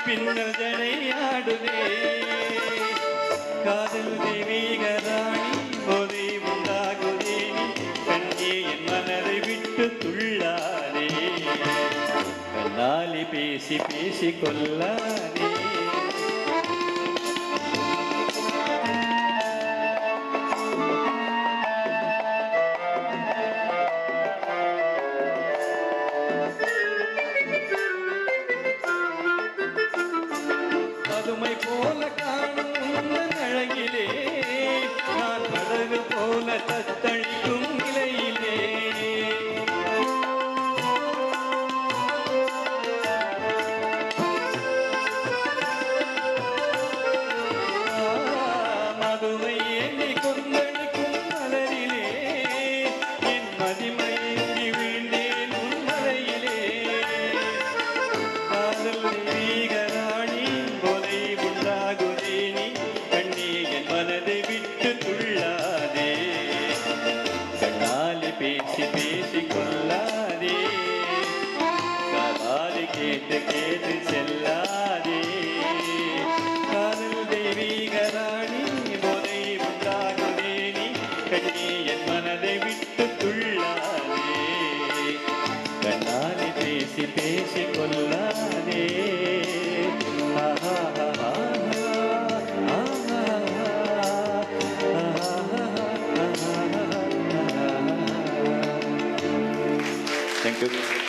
பின்னல் ஜடை ஆடுதே காதல் தெய்வீக ராணி போதை உண்டாகுதே நீ கண்ணே என் மனதை விட்டு துள்ளாதே கண்ணாலி பேசி பேசி கொல்லாதே பதுமை போல காணும் உந்தன் அழகிலே நான் படகு போல தத்தளிக்கும் நிலையிலே ஆ, மதுமை ஏந்தி கொந்தளிக்கும் மலரிலே என் மதிமயங்கி வீழ்ந்தேன் உன் மலையிலே காதல் வீகராணி போதை உண்டாகுதே நீ கண்ணே என் மனதை விட்டு துள்ளாதே கண்ணாலி பேசி பேசி கொள்ளாதே காதாலி கேட்டு கேட்டு செல்லாதே காதல் தெய்வீகராணி போதை உண்டாகுதே நீ கண்ணே என் மனதை விட்டு துள்ளாதே கண்ணாலி பேசி பேசி கொள்ளாதே ஆஹா, ஆஹா, ஆஹா, Thank you.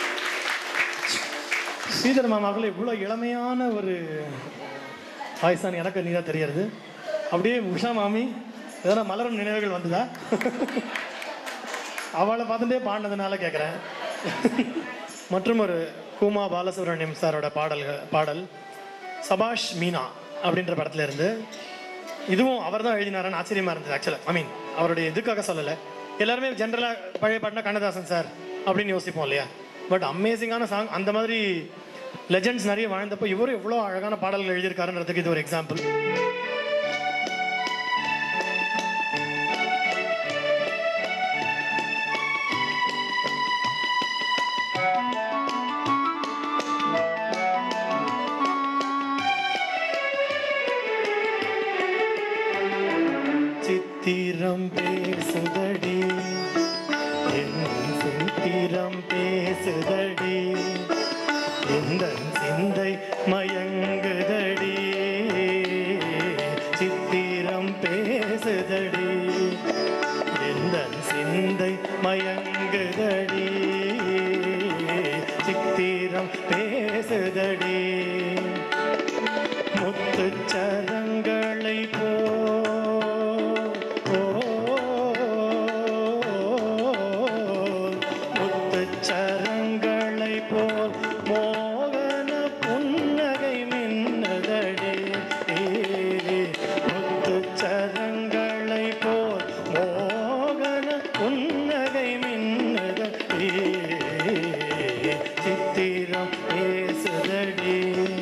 ஸ்ரீதர் மாமாவில் இவ்வளோ இளமையான ஒரு வாய்ஸ் தான் எனக்கு நீதான் தெரியறது அப்படியே உஷா மாமி எதனா மலரும் நினைவுகள் வந்ததா அவளை பார்த்துட்டே பாடினதுனால கேட்குறேன் மற்றும் ஒரு கூமா பாலசுப்ரமணியம் சாரோட பாடல்கள் பாடல் சபாஷ் மீனா அப்படின்ற படத்துல இருந்து இதுவும் அவர் தான் எழுதினாரான்னு ஆச்சரியமா இருந்தது ஆக்சுவலாக ஐ மீன் அவருடைய இதுக்காக சொல்லலை எல்லாருமே ஜென்ரலாக பழைய பாட்டுனா கண்ணதாசன் சார் அப்படின்னு யோசிப்போம் இல்லையா பட் அமேசிங்கான சாங் அந்த மாதிரி லெஜெண்ட்ஸ் நிறைய வாழ்ந்தப்போ இவரும் எவ்வளோ அழகான பாடல்கள் எழுதியிருக்காருன்றதுக்கு இது ஒரு எக்ஸாம்பிள் சித்திரம் பேசுதடி என் சித்திரம் பேசுதடி எந்த சிந்தை மயங்குதடி சித்திரம் பேசுதடி எந்த சிந்தை மயங்குதடி சித்திரம் பேசுதடி முத்துச்சரங்களை போ முத்துச்சரங்களை போல் மோகன புன்னகை மின்னதடி முத்துச்சரங்களை போல் மோகன புன்னகை மின்னதடி சித்திரம் பேசுதடி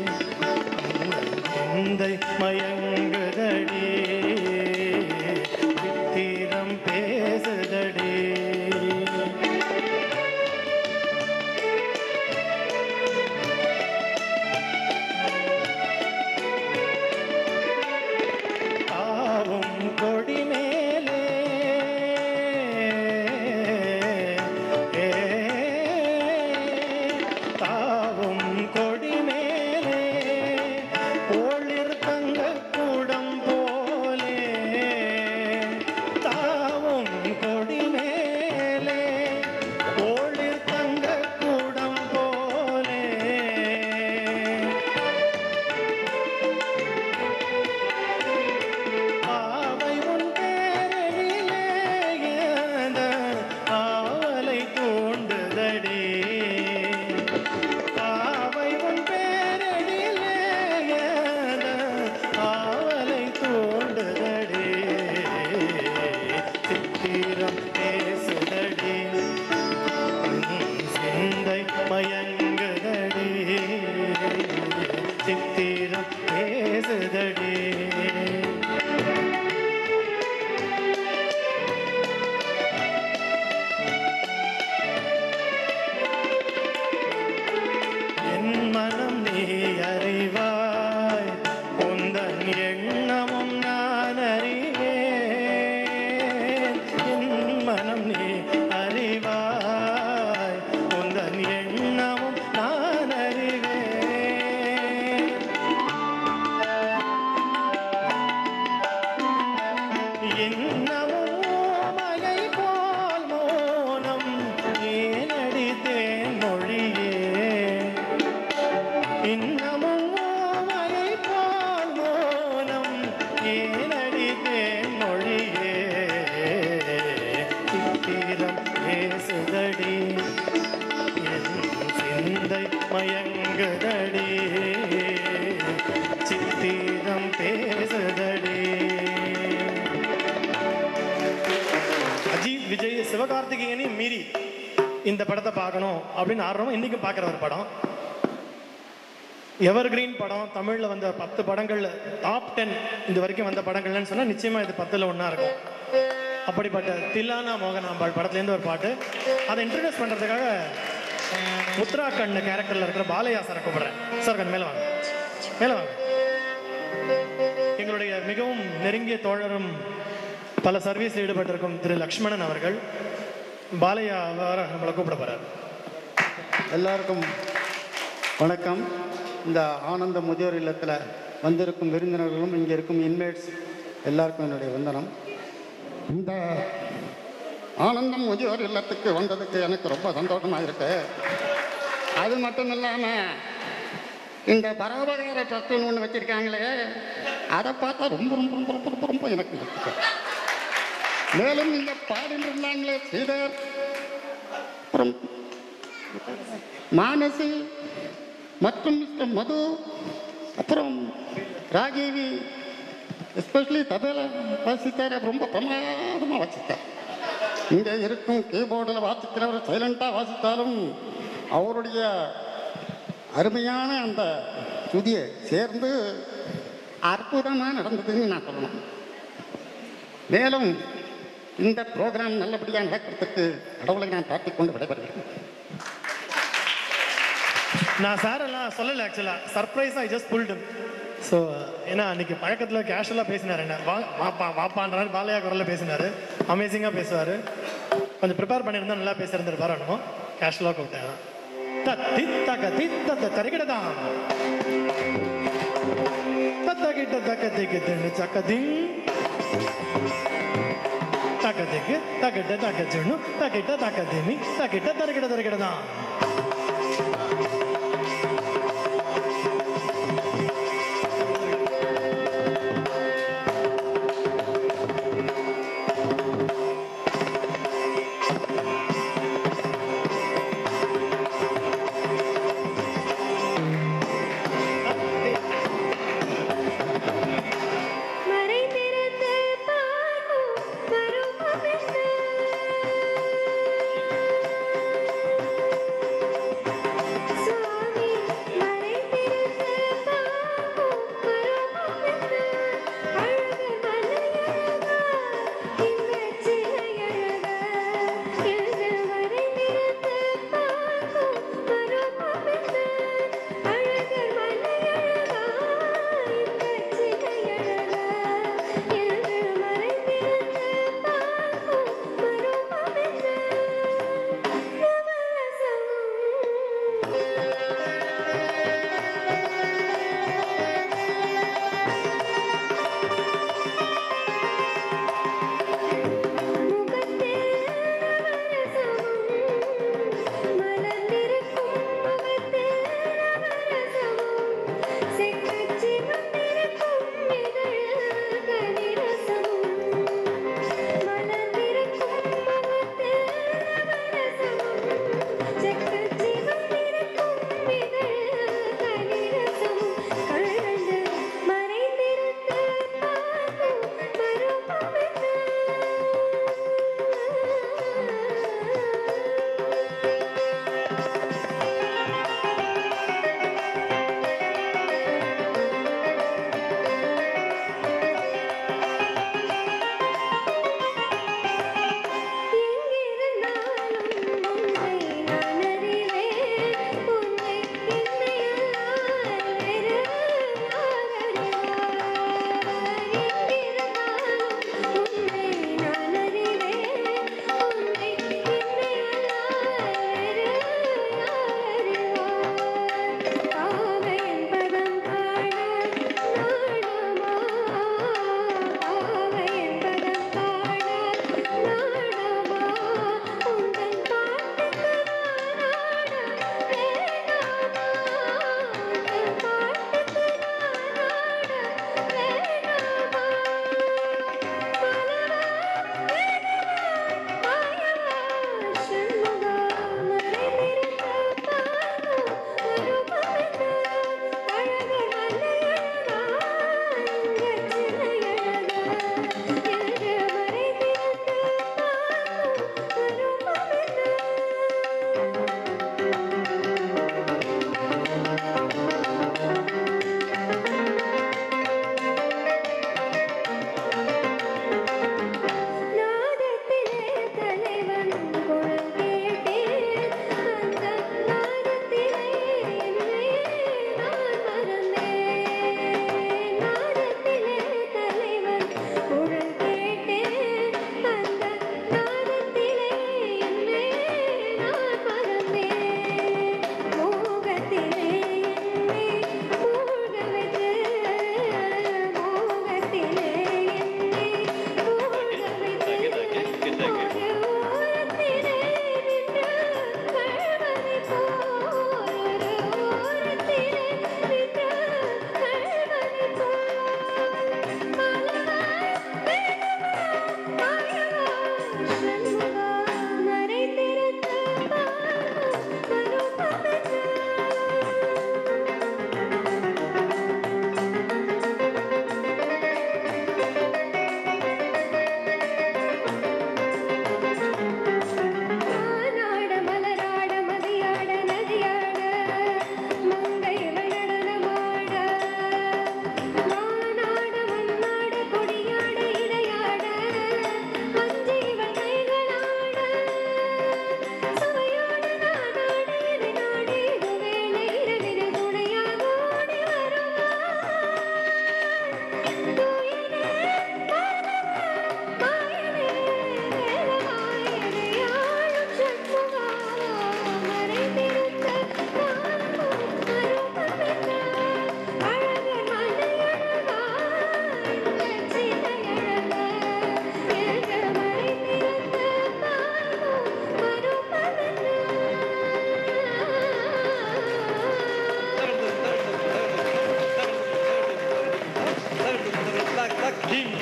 சிந்தை மயங்குதடி சித்திரம் பேசுதடி தாவும் கொடி மேலே ஏ, தாவும் கொடி மேலே ஒளிர் தங்க கூடம் போலே தாவும் கொடி மேலே ஒளிர் தங்க கூடம் போலே ஆவை உன் பேரழிலே ஏந்த ஆவலை தூண்டுதடி ஆவை உன் பேரழிலே ஏந்த ஆவலை தூண்டுதடி சித்திரம் பேசுதடி சிந்தை மயங்குதடி சித்திரம் பேசுதடி என் மனம் நீ அறிவாய் சிவகார்த்திகேயனையும் மீறி இந்த படத்தை பார்க்கணும் அப்படின்னு ஆர்வம் இன்னைக்கும் பார்க்குற ஒரு படம் எவர் கிரீன் படம் தமிழில் வந்த பத்து படங்கள்ல டாப் டென் இது வரைக்கும் வந்த படங்கள்னு சொன்னால் நிச்சயமாக இது பத்தில் ஒன்றா இருக்கும் அப்படிப்பட்ட தில்லானா மோகனாம்பாள் படத்துலேருந்து ஒரு பாட்டு அதை இன்ட்ரடியூஸ் பண்ணுறதுக்காக உத்தராகண்ட் கேரக்டரில் இருக்கிற பாலையா சாரை கூப்பிடுறேன் சார் கொஞ்சம் மேலே வாங்க மேலே வாங்க எங்களுடைய மிகவும் நெருங்கிய தோழரும் பல சர்வீஸில் ஈடுபட்டிருக்கும் திரு லக்ஷ்மணன் அவர்கள் பாலையா அவரை நம்மளை கூப்பிட போகிறார் எல்லாருக்கும் வணக்கம் இந்த ஆனந்த முதியோர் இல்லத்தில் வந்திருக்கும் விருந்தினர்களும் இங்கே இருக்கும் இன்மேட்ஸ் எல்லாருக்கும் என்னுடைய வந்தனம் இந்த ஆனந்தம் முதியோர் இல்லத்துக்கு வந்ததுக்கு எனக்கு ரொம்ப சந்தோஷமாக இருக்கு அது மட்டும் இல்லாமல் இந்த பரோபகார ட்ரஸ்ட்னு ஒன்று வச்சுருக்காங்களே அதை பார்த்தா ரொம்ப ரொம்ப ரொம்ப ரொம்ப ரொம்ப ரொம்ப எனக்கு இருக்கு. மேலும் இங்கே பாடிட்டு இருந்தாங்களே ஸ்ரீதர் அப்புறம் மானசி மற்றும் மிஸ்டர் மது அப்புறம் ராகேவி எஸ்பெஷலி தபேல வாசித்தார் ரொம்ப பிரமாதமாக வாசித்தார் இங்கே இருக்கும் கீபோர்டில் வாசிக்கிறவர் சைலண்டாக வாசித்தாலும் அவருடைய அருமையான அந்த துதியை சேர்ந்து அற்புதமாக நடந்ததுன்னு நான் சொல்லணும் மேலும் இந்த ப்ரோக்ராம் நல்லபடியாக நடக்கிறதுக்கு கடவுளை நான் பார்த்துக் கொண்டு விடைபெறுகிறேன் நான் சார் எல்லாம் சொல்லலை ஆக்சுவலாக சர்ப்ரைஸ் ஐ ஜஸ்ட் புல்டும் ஸோ ஏன்னா அன்னைக்கு பழக்கத்தில் கேஷுவலாக பேசினார் என்ன வா வாப்பா வாப்பான்றாரு பாலையா குரலில் பேசினார் அமேசிங்காக பேசுவார் கொஞ்சம் ப்ரிப்பேர் பண்ணியிருந்தா நல்லா பேசியிருந்துருப்பாரு என்னமோ கேஷுவலாக கூப்பிட்டேன் தத்தி தக தித்த தரிகிடதான் தத்த கிட்ட தக்க திக்கு தின்னு சக்க திங் தக்க திக்கு தக்கிட்ட தக்க சின்னு தக்கிட்ட தக்க திமி தக்கிட்ட தரிகிட தரிகிடதான் மறைந்திருந்து பார்க்கும் பருவமென்ன? அடீம்.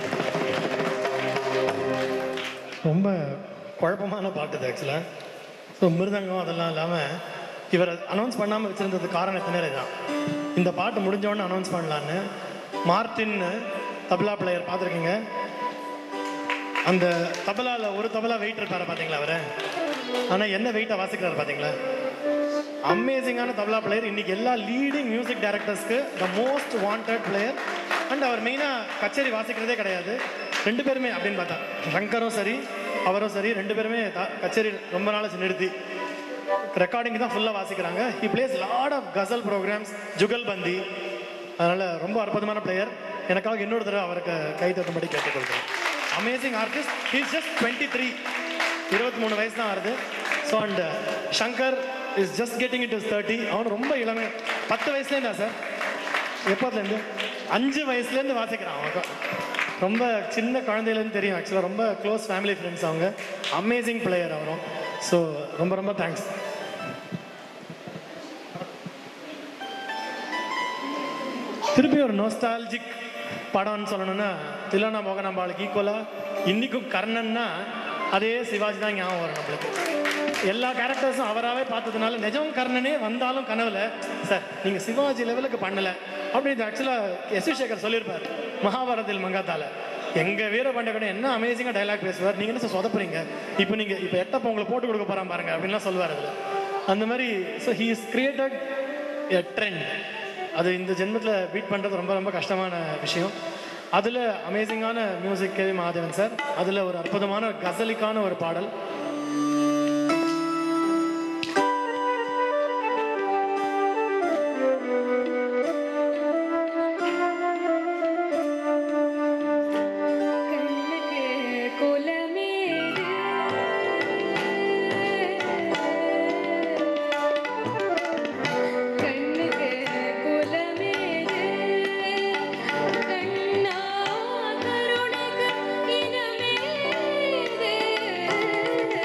ரொம்ப குழப்பமான பாட்டு இது ஆக்சுவலாக ஸோ மிருதங்கம் அதெல்லாம் இல்லாமல் இவரை அனௌன்ஸ் பண்ணாமல் வச்சுருந்தது காரணம் எத்தனை தான் இந்த பாட்டு முடிஞ்ச உடனே அனௌன்ஸ் பண்ணலான்னு மார்டின்னு தபலா பிளேயர் பார்த்துருக்கீங்க அந்த தபலாவில் ஒரு தபலா வெயிட் இருப்பாரு பார்த்தீங்களா அவரை ஆனால் என்ன வெயிட்டை வாசிக்கிறாரு பார்த்தீங்களா அமேசிங்கான தபலா பிளேயர் இன்னைக்கு எல்லா லீடிங் மியூசிக் டைரக்டர்ஸ்க்கு the most wanted player and அவர் மெயினாக கச்சேரி வாசிக்கிறதே கிடையாது ரெண்டு பேருமே அப்படின்னு பார்த்தா சங்கரும் சரி அவரும் சரி ரெண்டு பேருமே த- கச்சேரி ரொம்ப நாளாச்சு நிறுத்தி ரெக்கார்டிங் தான் ஃபுல்லாக வாசிக்கிறாங்க he plays lot of ghazal programs jugalbandi அதனால் ரொம்ப அற்புதமான பிளேயர் எனக்காக இன்னொரு தடவை அவருக்கு கை தட்டும்படி கேட்டுக்கொள்கிறேன் amazing artist he's just twenty three இருபத்தி மூணு வயசு தான் வருது so and Shankar is just getting it is thirty அவன் ரொம்ப இளமை பத்து வயசுலேருந்தா சார் எப்போதுலேருந்து அஞ்சு வயசுலேருந்து வாசிக்கிறான் அவன் ரொம்ப சின்ன குழந்தையிலேருந்து தெரியும் ஆக்சுவலாக ரொம்ப க்ளோஸ் ஃபேமிலி ஃப்ரெண்ட்ஸ் அவங்க அமேசிங் பிளேயர் அவரும் ஸோ ரொம்ப ரொம்ப தேங்க்ஸ் திருப்பி ஒரு நோஸ்டாலஜிக் படம்னு சொல்லணும்னா தில்லானா மோகனாம்பாளுக்கு ஈக்குவலாக இன்றைக்கும் கர்ணன்னா அதே சிவாஜி தான் ஞாபகம் வரும் நம்மளுக்கு எல்லா கேரக்டர்ஸும் அவராகவே பார்த்ததுனால நிஜம் கர்ணனே வந்தாலும் கனவுல சார் நீங்கள் சிவாஜி லெவலுக்கு பண்ணலை அப்படின்னு ஆக்சுவலாக எஸ் வி சேகர் சொல்லியிருப்பார் மகாபாரத்தில் மங்காத்தால எங்கள் வீரபாண்டிய என்ன அமேசிங்காக டைலாக் பேசுவார் நீங்கள் என்ன சார் சொதப்புறீங்க இப்போ நீங்கள் இப்போ எட்டப்போ உங்களை போட்டு கொடுக்க போகிறான் பாருங்க அப்படின்லாம் சொல்லுவார் அதில் அந்த மாதிரி so he is created a trend அது இந்த ஜென்மத்தில் பீட் பண்ணுறது ரொம்ப ரொம்ப கஷ்டமான விஷயம் அதில் அமேசிங்கான music K V Madhavan sir அதில் ஒரு அற்புதமான கசலிக்கான ஒரு பாடல் கண்ணுக்கு குலமேடு கண்ணுக்கு குலமேடு கண்ணா கருணைக்கு இனமேது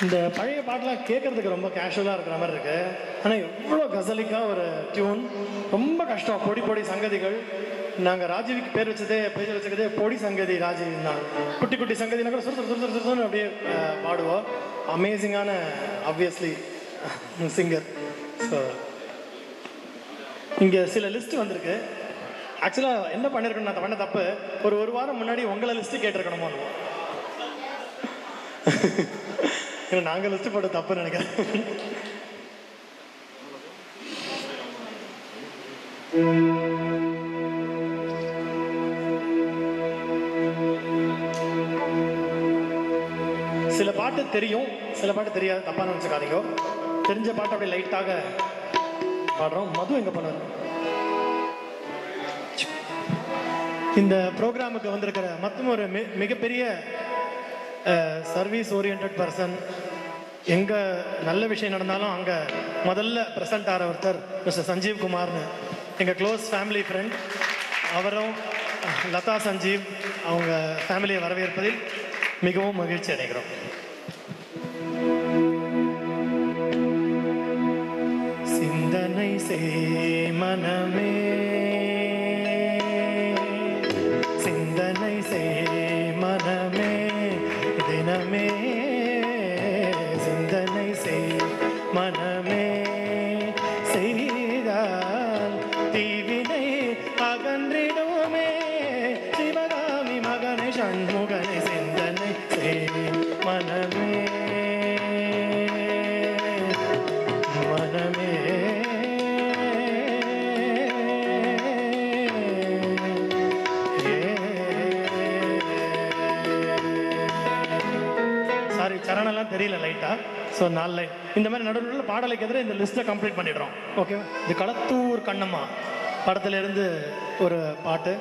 இந்த பழைய பாட்டெலாம் கேட்குறதுக்கு ரொம்ப கேஷுவலாக இருக்கிற மாதிரி இருக்கு ஆனால் எவ்வளோ கசலிக்காக ஒரு டியூன் ரொம்ப கஷ்டம் பொடி பொடி சங்கதிகள் நாங்கள் ராஜீவுக்கு பேர் வச்சதே பேர் வச்சதே பொடி சங்கதி ராஜீவ் தான் குட்டி குட்டி சங்கதினா கூட சுறு சுறு சுறு சுறு சுறுன்னு அப்படியே அஹ், பாடுவோம் அமேசிங்கான ஆப்வியஸ்லி சிங்கர் ஸோ இங்கே சில லிஸ்ட் வந்திருக்கு ஆக்சுவலாக என்ன பண்ணியிருக்கணும் நான் பண்ண தப்பு ஒரு ஒரு வாரம் முன்னாடி உங்களை லிஸ்ட்டு கேட்டிருக்கணுமோ ஏன்னா நாங்கள் லிஸ்ட் போட்ட தப்பு நினைக்கிறேன் சில பாட்டு தெரியும் சில பாட்டு தெரியாது தப்பா நினச்சிக்காதீங்க தெரிஞ்ச பாட்டு அப்படியே லைட்டாக பாடுறோம் மது எங்க பண்ணுவார் இந்த ப்ரோக்ராமுக்கு வந்திருக்கிற மற்றும் ஒரு மி- மிகப்பெரிய சர்வீஸ் ஓரியன்ட் பர்சன் எங்க நல்ல விஷயம் நடந்தாலும் அங்க முதல்ல பிரசன்ட் ஆகிற ஒருத்தர் மிஸ்டர் சஞ்சீவ் குமார்னு எங்க க்ளோஸ் ஃபேமிலி ஃப்ரெண்ட் அவரும் அஹ், லதா சஞ்சீவ் அவங்க ஃபேமிலியை வரவேற்பதில் மிகவும் மகிழ்ச்சி அடைகிறோம் சிந்தனை செய் மனமே சிந்தனை செய் மனமே தினமே சிந்தனை செய் மனமே செய்தால் தீவினை அகன்றிடுமே சிவகாமி மகனை சண்முகனை சிந்தனை செய் மனமே மனமே சாரி சரணெல்லாம் தெரியல லைட்டா ஸோ நாலு லைன் இந்த மாதிரி நடுவில் பாடலுக்கு எதிராக இந்த லிஸ்ட்டை கம்ப்ளீட் பண்ணிடுறோம் ஓகேவா இது களத்தூர் கண்ணம்மா படத்துல இருந்து ஒரு பாட்டு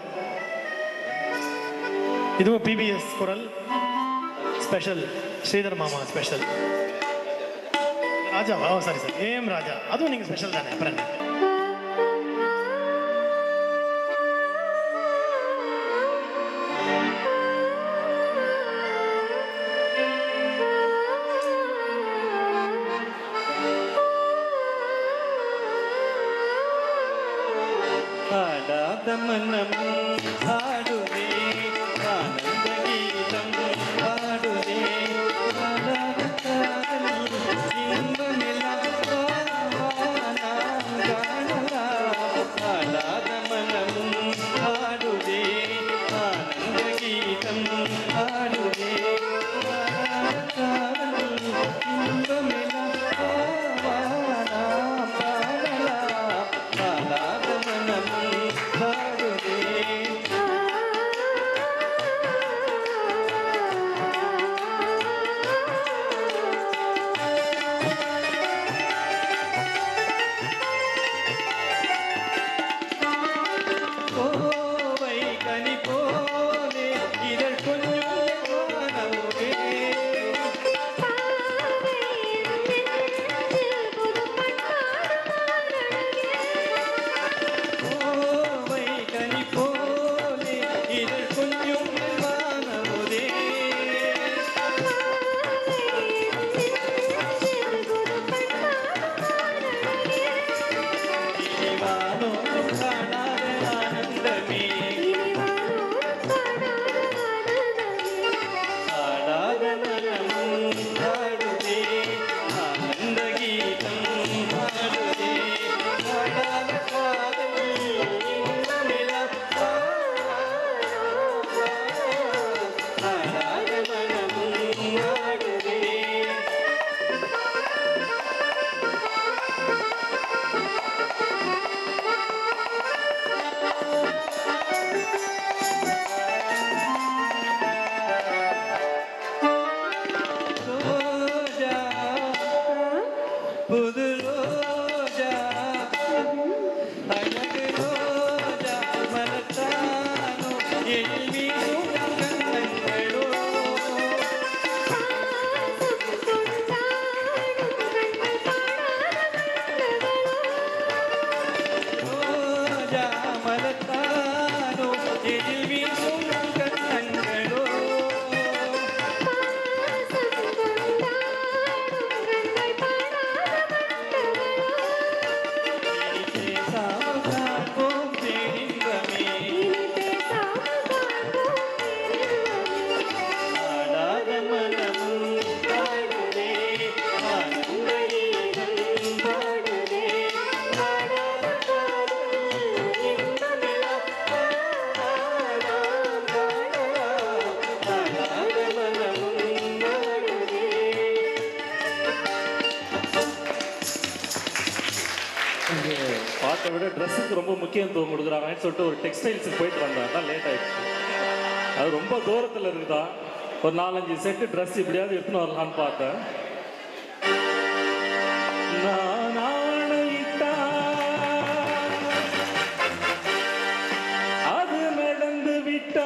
இதுவும் பிபிஎஸ் குரல் ஸ்பெஷல் ஸ்ரீதர் மாமா special Raja oh sorry sir AM Raja அதுவும் நீங்கள் ஸ்பெஷல் தானே அப்புறம் என்ன? ஆடாத மனம் ஆடுதே ஆனந்த கீதம் ஆடுதே ஆடாத காதல் இன்பமெல்லாம் நாம் காணலாம் ஆடாத மனம் ஆடுதே ஆனந்த கீதம் ஆடுதே ஆடாத காதல் இன்பமெல்லாம் நாம் காணலாம் ஆடாத மனம் ஆடுதே கோவை கனி போலே இதழ் கொஞ்சம் வானமுதே கோவை கனி போலே இதழ் கொஞ்சம் வானமுதே இனிவானோ காணாத ஆனந்தமே ஆடாத மனம் ஆடுதே ஆனந்த கீதம் ஆடுதே ஆடாத காதல் இன்பமெல்லாம் ஆடாத மனம் ஆடுதே ரோஜா புது ரோஜா அழகு ரோஜா மனத்தானோ எழில் வீசும் கண்ணங்களோ ரோஜா மனத்தானோ எழில் வீசும் கண்ணங்களோ பாட்டை விட ட்ரெஸ்ஸுக்கு ரொம்ப முக்கியத்துவம் கொடுக்குறாங்கன்னு சொல்லிட்டு ஒரு டெக்ஸ்டைல்ஸுக்கு போயிட்டு வந்தேன் அதான் லேட் ஆயிடுச்சு அது ரொம்ப தூரத்தில் இருக்குதா ஒரு நாலஞ்சு செட்டு ட்ரெஸ் இப்படியாவது எடுத்துன்னு வரலான்னு பார்த்தேன் நான் ஆணையிட்டா அது நடந்து விட்டா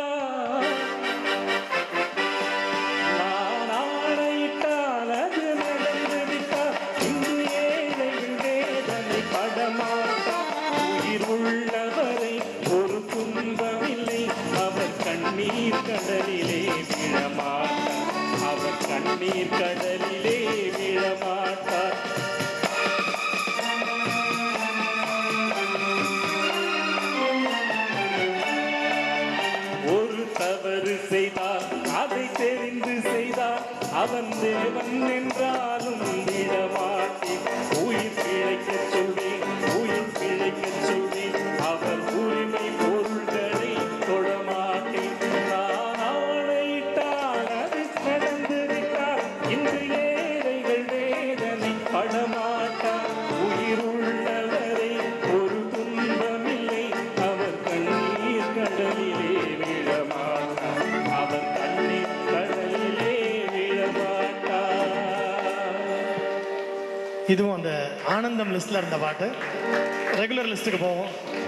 நான் ஆணையிட்டால் அது நடந்து விட்டால் இங்கு ஏழைகள் வேதனை படமாட்டா உயிர் உள்ளவரை ஒரு துன்பமில்லை அவர் கண்ணீர் கடலிலே விழமாட்டார் அவர் கண்ணீர் கடலிலே விழமாட்டார் ஒரு தவறு செய்தால் அதை தெரிந்து செய்தால் அவன் தேவன் என்றாலும் விடமாட்டேன் உயிர் பிழைக்கச் சொல்வேன் உயிர் பிழைக்கச் சொல்வேன் அவர் உரிமை பொருள்களை தொடமாட்டேன் நான் ஆணையிட்டால் அது நடந்து விட்டால் இன்று ஏழைகள் வேதனை படமாட்டார் உயிர் உள்ளவரை ஒரு துன்பமில்லை அவர் கண்ணீர் கடலிலே விழமாட்டார் அவர் கண்ணீர் கடலிலே விழமாட்டார் இதுவும் அந்த ஆனந்தம் லிஸ்ட்ல இருந்த பாட்டு ரெகுலர் லிஸ்ட்டுக்கு போவோம்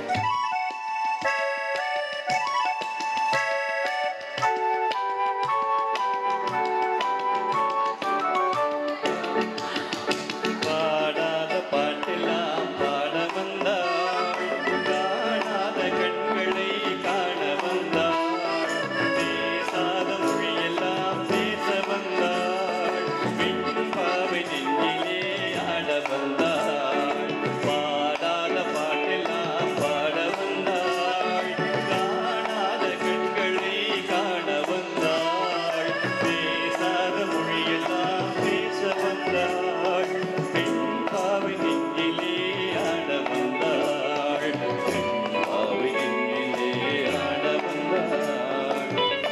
பாடாத பாட்டெல்லாம் பாட வந்தாள் காணாத கண்களை காண வந்தாள் பேசாத மொழியெல்லாம் பேச வந்தாள் பின்பாவை நெஞ்சிலே ஆட வந்தாள் பாடாத பாட்டெல்லாம் பாட வந்தாள் காணாத கண்களை காண வந்தாள் பேசாத மொழியெல்லாம் பேச வந்தாள் பெண்பாவை நெஞ்சிலே ஆட வந்தாள் பெண்பாவை நெஞ்சிலே ஆட வந்தாள்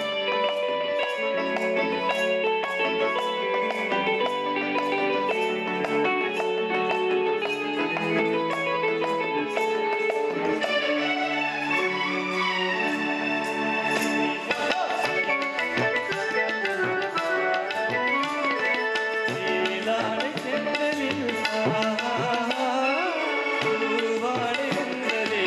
நீலாடை செந்தலில் பூவாடை வந்ததே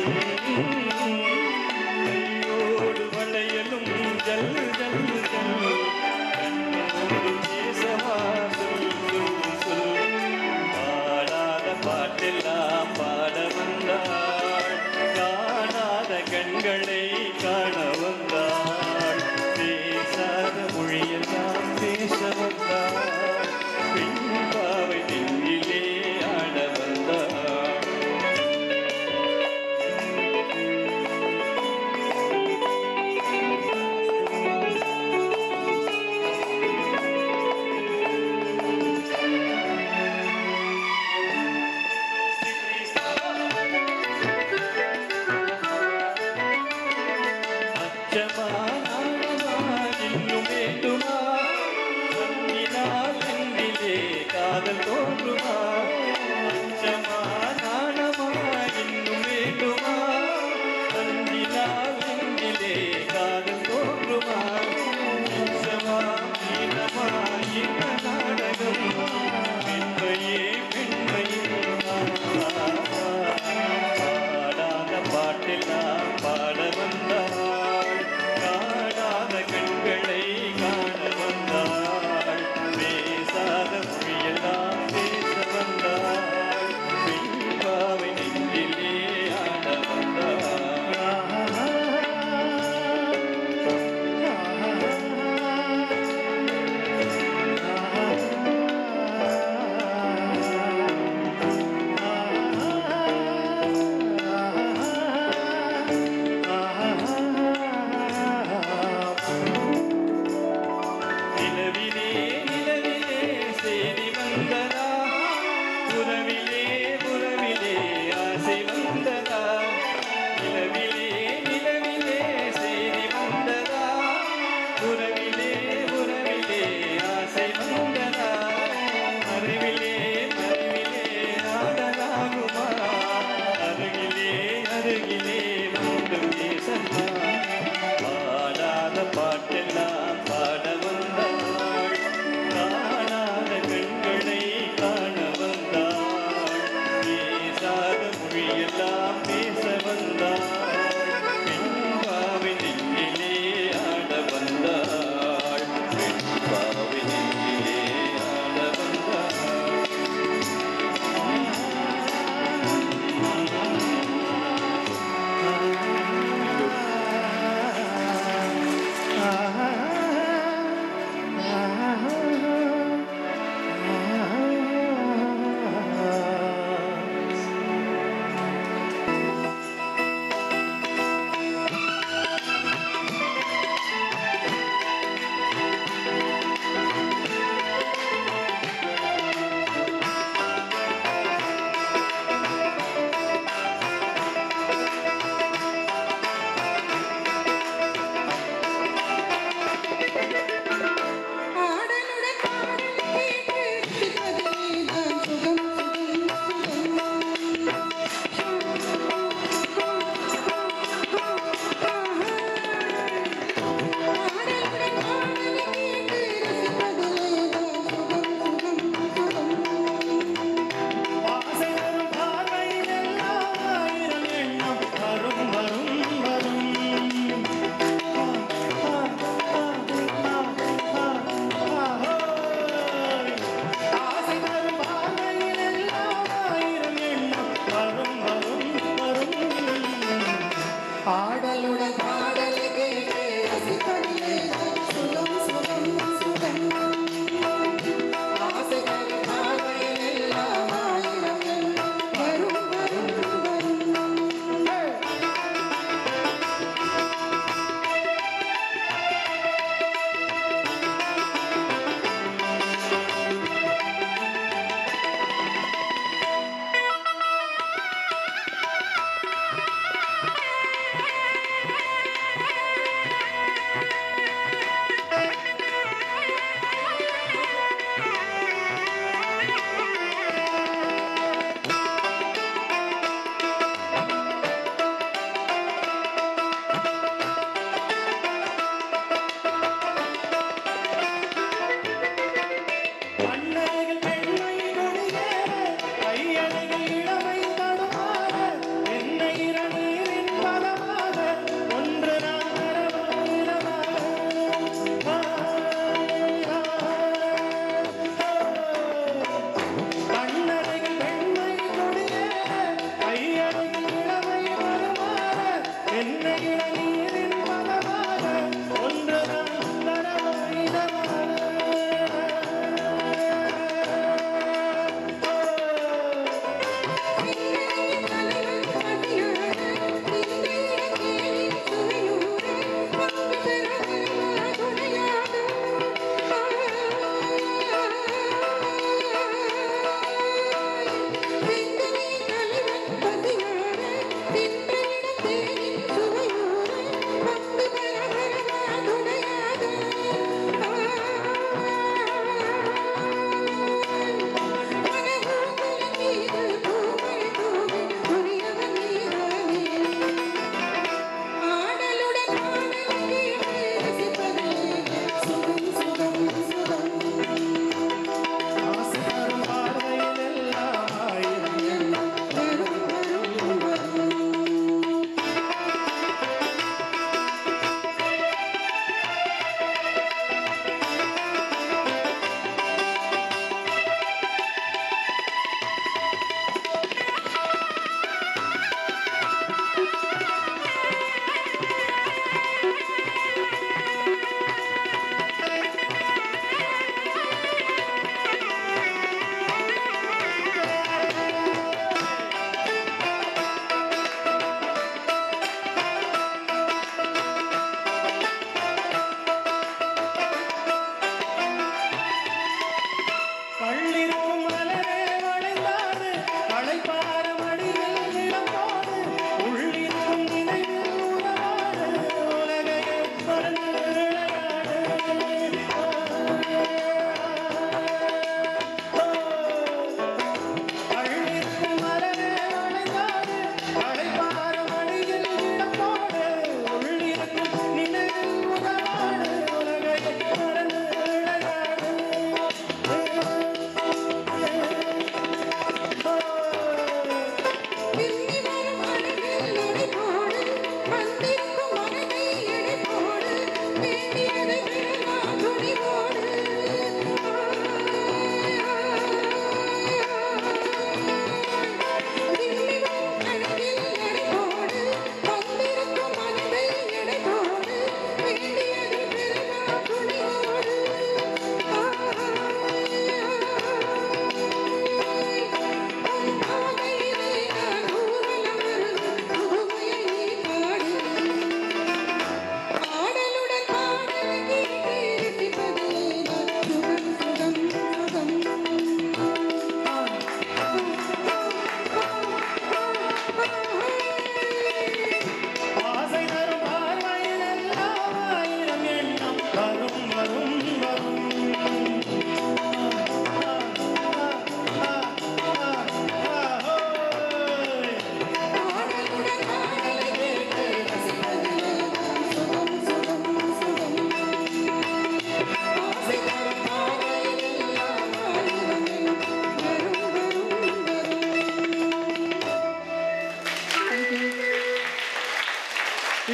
கையோடு வளையலும் ஜல் ஜல் ஜல் கண்ணோடு பேசவா சொல் சொல் சொல் பாடாத பாட்டெல்லாம் பாட வந்தாள் காணாத கண்களை காண வந்தாள் பேசாத மொழியெல்லாம் பேச வந்தாள் பெண் பாவை நெஞ்சிலே ஆட வந்தாள்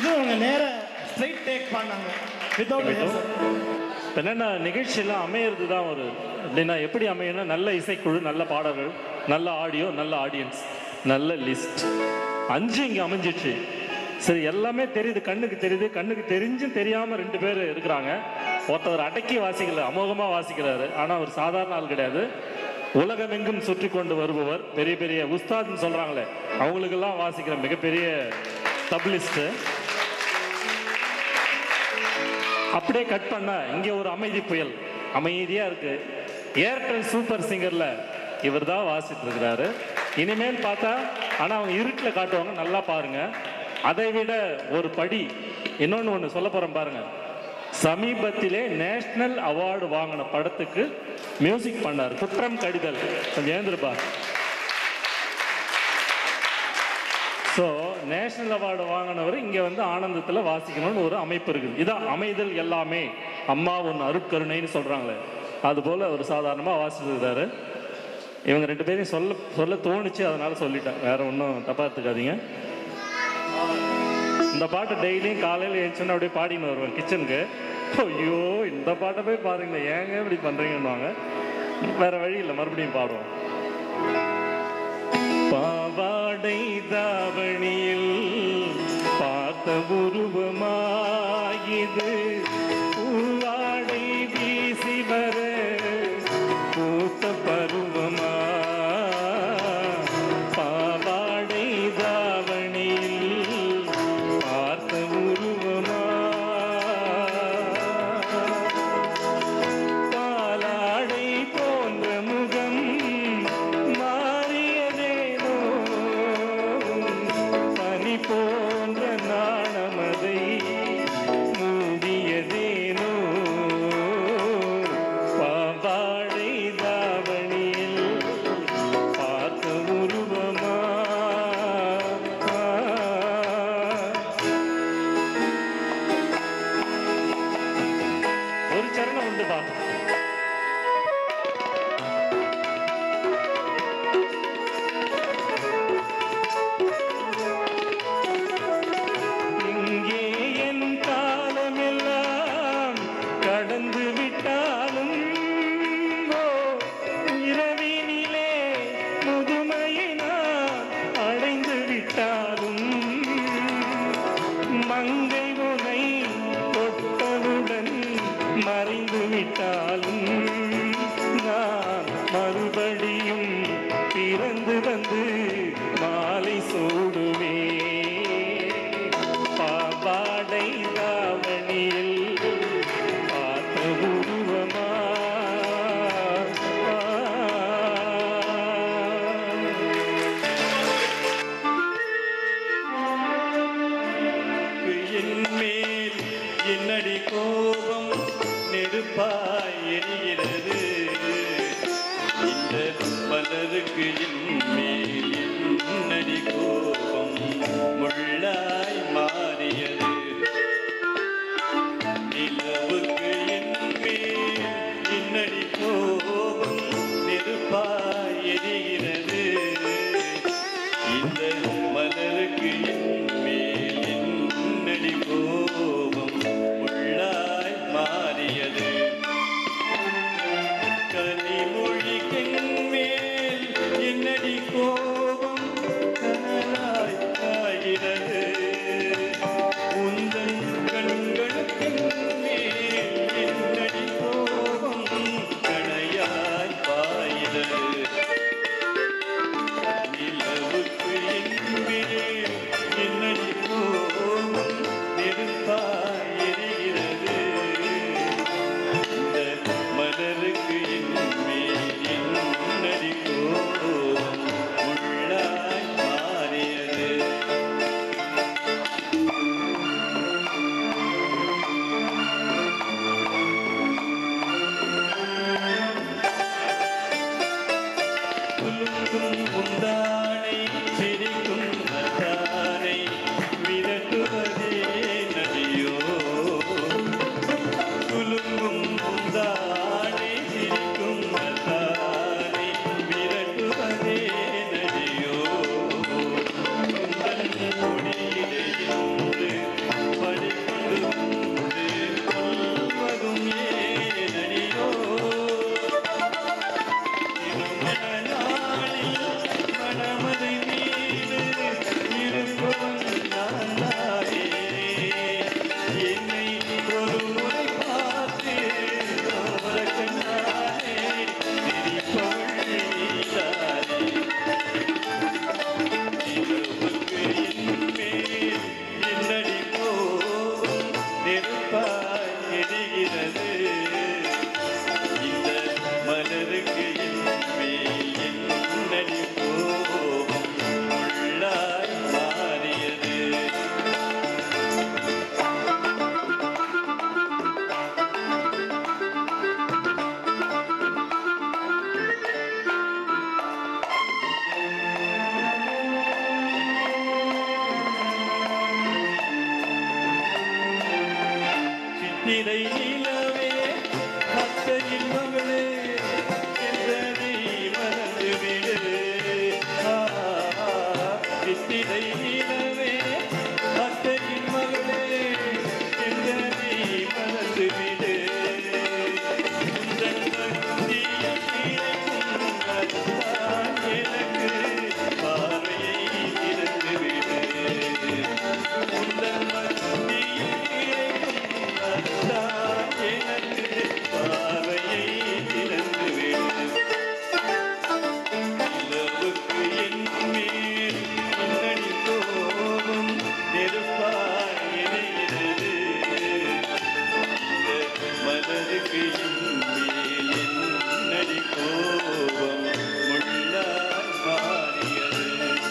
இது அவங்க நேர ஸ்ட்ரைட் டேக் பண்ணாங்க வித்தவுட் இப்ப என்னென்ன நிகழ்ச்சியெல்லாம் அமையிறது தான் ஒரு அப்படின்னா எப்படி அமையணும் நல்ல இசைக்குழு நல்ல பாடல்கள் நல்ல ஆடியோ நல்ல ஆடியன்ஸ் நல்ல லிஸ்ட் அஞ்சு இங்கே அமைஞ்சிச்சு சரி எல்லாமே தெரியுது கண்ணுக்கு தெரியுது கண்ணுக்கு தெரிஞ்சும் தெரியாம ரெண்டு பேர் இருக்கிறாங்க ஒருத்தவர் அடக்கி வாசிக்கல அமோகமா வாசிக்கிறாரு ஆனா அவர் சாதாரண ஆள் கிடையாது உலகமெங்கும் சுற்றி கொண்டு வருபவர் பெரிய பெரிய உஸ்தாத்னு சொல்றாங்களே அவங்களுக்கெல்லாம் வாசிக்கிற மிகப்பெரிய தப்லிஸ்ட்டு அப்படியே கட் பண்ண இங்க ஒரு அமைதி புயல் அமைதியா இருக்கு ஏர்டெல் சூப்பர் சிங்கர்ல இவர் தான் வாசிட்டு இருக்கிறாரு இனிமேல் பார்த்தா ஆனா அவங்க இருட்டில் காட்டுவாங்க நல்லா பாருங்க அதை விட ஒரு படி இன்னொன்னு ஒன்று சொல்ல போறேன் பாருங்க சமீபத்திலே நேஷனல் அவார்டு வாங்கின படத்துக்கு மியூசிக் பண்ணார் குற்றம் கடிதல் கொஞ்சம் ஏந்திருப்பா ஸோ நேஷனல் அவார்டு வாங்கினவர் இங்கே வந்து ஆனந்தத்தில் வாசிக்கணும்னு ஒரு அமைப்பு இருக்குது இதான் அமைதல் எல்லாமே அம்மா உன் அருட்கருணைன்னு சொல்கிறாங்களே அதுபோல் அவர் சாதாரணமாக வாசிச்சிருக்கிறாரு இவங்க ரெண்டு பேரையும் சொல்ல சொல்ல தோணுச்சு அதனால சொல்லிட்டேன் வேற ஒன்றும் தப்பாக எடுத்துக்காதீங்க இந்த பாட்டு டெய்லியும் காலையில் எழுந்தோன்னே அப்படியே பாடின்னு வருவேன் கிச்சனுக்கு ஐயோ இந்த பாட்டை போய் பாருங்க ஏங்க இப்படி பண்ணுறீங்கன்னுவாங்க வேற வழி இல்லை மறுபடியும் பாடுவோம் பாவாடை தாவணியில் பார்த்த உருவமாகிது பூவாடை வீசி வர பூத்த பருவமா பாவாடை தாவணியில் பார்த்த உருவமா பாலாடை போன்ற முகம் மாறியதேனோ பனி போன்ற நாணமதை மூடியதேனோ பாவாடை தாவணியில் பார்த்த உருவமா ஒரு சரணம் உண்டுப்பா இங்கே என் காலமெல்லாம் கடந்து விட்டாலும் ஓ, இரவினிலே முதுமையை நான் அடைந்து விட்டாலும் மங்கை உனை தொட்டவுடன் மறைந்து விட்டாலும் நான் மறுபடியும் பிறந்து வந்து மாலை சூடுவே பாவாடை தாவணியில் பார்த்த உருவமா என் மேல் என்னடி கோபம் நெருப்பாய் எரிகிறது இந்த மலருக்கு என் மேல் என்னடி கோபம் முள்ளாய் மாறியது நிலவுக்கு என் மேல் என்னடி கோபம் நெருப்பாய் எரிகிறது இந்த மலருக்கு என் மேல் என்னடி கோபம் உள்ளாய் மாறியது கனிமொழிக்கின் மேல் என்னடி கோபம் கனலாய் காய்கிறது உந்தன் கண்களுக்கின் மேல் என்னடி கோபம் கணையாய் பாய்கிறது நிலவுக்கு என்பேன் என்னடி கோபம் நெருப்பாய் எரிகிறது இந்த மலருக்கு என்பேன் என்னடி கோபம் உள்ளாய் மாறியது குலுங்கும் முந்தானை சிரிக்கும் நத்தானை விரட்டுவதே நதியோ குலுங்கும் முந்தானை சிரிக்கும் நத்தானை விரட்டுவதே நதியோ குந்தன் கொடியிலே இன்று சித்திரை நிலவே அத்தையின் மகளே என்றதை மறந்து விடு ஆ, சித்திரை நிலவே அத்தையின் மகளே என்றதை மறந்து விடு உந்தன் பக்தியை கிடைக்கும் அதுதான் எனக்கு பார்வையை திறந்து விடு உந்தன் பக்தியை கிடைக்கும் அதுதான் எனக்கு பார்வையை திறந்து விடு நிலவுக்கு என் மேல் முன்னணி கோபம் நெருப்பாய் எரிகிறது. இந்த மலருக்கு என் மேல் என்னடி கோபம் முள்ளாய் மாறியது.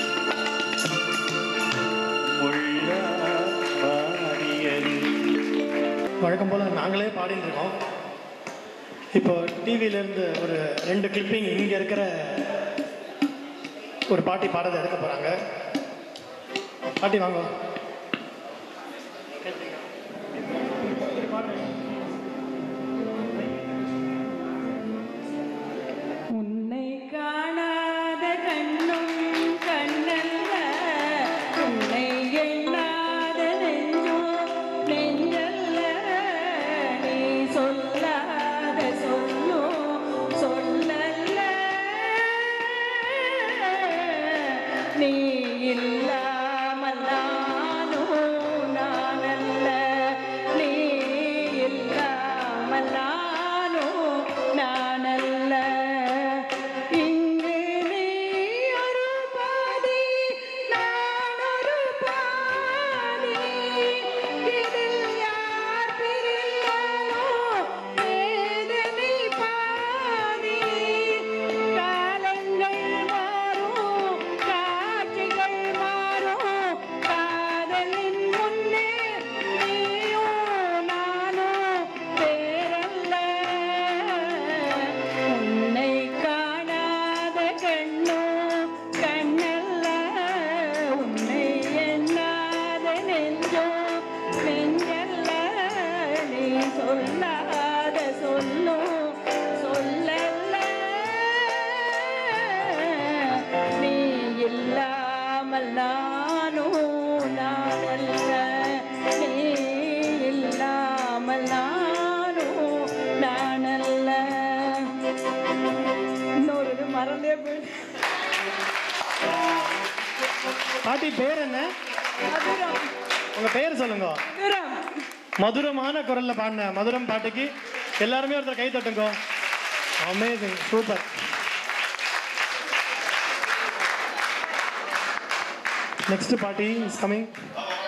முள்ளாய் மாறியது வழக்கம் போல் நாங்களே பாடிட்டு இருக்கோம் இப்போ டிவியிலேருந்து ஒரு ரெண்டு கிளிப்பிங் இங்கே இருக்கிற ஒரு பாட்டி பாடதை எடுக்க போகிறாங்க பாட்டி வாங்க உன்னை காணாத கண்ணும் கண்ணல்ல உன்னை எண்ணாத நெஞ்சும் நெஞ்சல்ல நீ சொல்லாத சொல்லும் சொல்லல்ல நீ இல்லாமல் நானும் நானல்ல நீ இல்லாமல் நானும் நானல்ல இங்கு நீ ஒரு பாதி நான் ஒரு பாதி இதில் யார் பிரிந்தாலோ வேதனை பாதி காலங்கள் மாறும் காட்சிகள் மாறும் காதலின் முன்னே நீயும் நானும் வேறல்ல உன்னை காணாத கண்ணோ கண்ணல்ல உன்னை எண்ணாத நெஞ்சோ நெஞ்சல்ல நீ சொல்லாத சொல்லோ சொல்லல்ல நீ இல்லாமல் நானும் நானல்ல நீ இல்லாமல் நானும் நானல்ல இன்னொரு இது மறந்தே போயிட்டு பாட்டி பேர் என்ன மதுரம் உங்கள் பேர் சொல்லுங்க மதுரம் மதுரமான குரலில் பாடின மதுரம் பாட்டுக்கு எல்லாருமே ஒருத்தர் கை தட்டுங்க அமேசிங் சூப்பர் நெக்ஸ்ட் பாட்டி இஸ் கமிங்